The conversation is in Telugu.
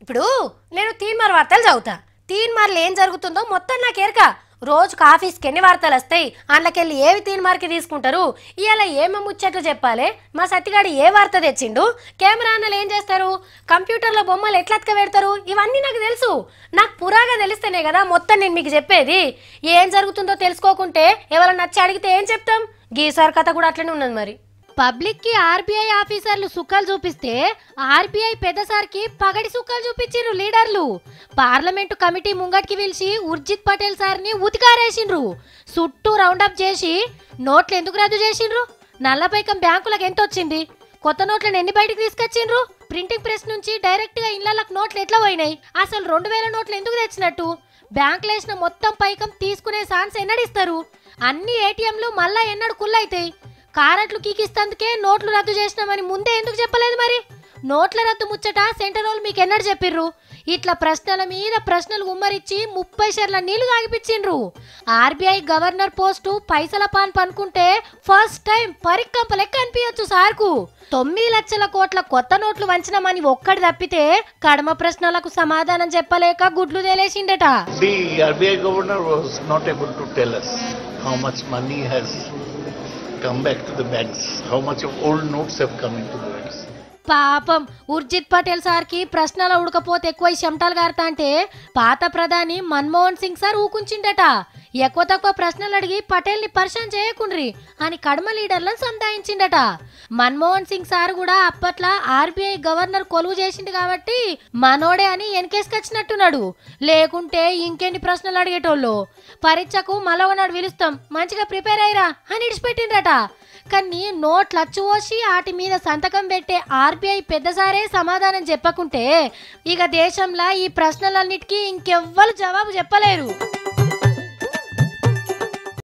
ఇప్పుడు నేను తీన్మార్ వార్తలు చదువుతా తీన్మార్లు ఏం జరుగుతుందో మొత్తం నాకు ఎరక రోజుకు ఆఫీస్కి ఎన్ని వార్తలు వస్తాయి అందులోకెళ్ళి ఏవి తీన్మార్కి తీసుకుంటారు ఇవాళ ఏమేమి ముచ్చట్లు చెప్పాలి మా సత్తిగాడు ఏ వార్త తెచ్చిండు కెమెరా అన్నలు ఏం చేస్తారు కంప్యూటర్లో బొమ్మలు ఎట్లా అతక పెడతారు ఇవన్నీ నాకు తెలుసు నాకు పురాగా తెలిస్తేనే కదా మొత్తం నేను మీకు చెప్పేది ఏం జరుగుతుందో తెలుసుకోకుంటే ఎవరైనా నచ్చి అడిగితే ఏం చెప్తాం గీసార్ కథ కూడా అట్లనే ఉన్నది మరి పబ్లిక్ కి ఆర్బీఐ ఆఫీసర్లు సుక్కలు చూపిస్తే ఆర్బీఐ పెద్దసారికి పగడి సుక్కలు చూపించిండ్రు లీడర్లు పార్లమెంటు కమిటీ ముంగటికి పిలిచి ఉర్జిత్ పటేల్ సార్ని ఉతికారేసిండ్రు చుట్టూ రౌండప్ చేసి నోట్లు ఎందుకు రద్దు చేసిండ్రు నల్లపైకం బ్యాంకులకు ఎంత వచ్చింది కొత్త నోట్లను ఎన్ని బయటికి తీసుకొచ్చిండ్రు ప్రింటింగ్ ప్రెస్ నుంచి డైరెక్ట్ గా ఇళ్లకు నోట్లు ఎట్లా పోయినాయి అసలు రెండు వేల నోట్లు ఎందుకు తెచ్చినట్టు బ్యాంకులు వేసిన మొత్తం పైకం తీసుకునే ఛాన్స్ ఎన్నడిస్తారు అన్ని ఏటీఎంలు మళ్ళా ఎన్నడు కుళ్ళైతాయి కారట్లు కీకిస్తందుకే నోట్లు రద్దు చేసినామని ముందే ఎందుకు చెప్పలేదు మరి నోట్ల రద్దు ముచ్చట సెంటర్ వాళ్ళు మీకు ఎన్నడు చెప్పిర్రు ఇట్లా ప్రశ్నల మీద ప్రశ్నలు ఉమ్మరిచ్చి ముప్పై షేర్ల నీళ్లు తాగిపించిండ్రు ఆర్బీఐ గవర్నర్ పోస్టు పైసల పాన్ పనుకుంటే ఫస్ట్ టైం పరికంప లెక్క అనిపించచ్చు సార్కు తొమ్మిది లక్షల కోట్ల కొత్త నోట్లు వంచినామని ఒక్కడి తప్పితే కడమ ప్రశ్నలకు సమాధానం చెప్పలేక గుడ్లు తేలేసిండట The RBI governor was not able to tell us how much money has come back to the banks, how much of old notes have come into the banks. పాపం ఉర్జిత్ పటేల్ సార్కి ప్రశ్నలు ఉడకపోతే ఎక్కువ చెమటాలు గారుతా అంటే పాత ప్రధాని మన్మోహన్ సింగ్ సార్ ఊకుంచిండట ఎక్కువ తక్కువ ప్రశ్నలు అడిగి పటేల్ని పరిచయం చేయకుండ్రి అని కడమ లీడర్లను సంధాయించిండట మన్మోహన్ సింగ్ సార్ కూడా అప్పట్లో ఆర్బీఐ గవర్నర్ కొలువు చేసిండు కాబట్టి మనోడే అని వెనకేసుకొచ్చినట్టున్నాడు లేకుంటే ఇంకెన్ని ప్రశ్నలు అడిగేటోళ్ళు పరీక్షకు మలవనాడు పిలుస్తాం మంచిగా ప్రిపేర్ అయ్యిరా అని ఇడిచిపెట్టిండ్రట కానీ నోట్లు అచ్చువోసి వాటి మీద సంతకం పెట్టే ఆర్బీఐ పెద్దసారే సమాధానం చెప్పకుంటే ఇక దేశంలో ఈ ప్రశ్నలన్నిటికీ ఇంకెవ్వరు జవాబు చెప్పలేరు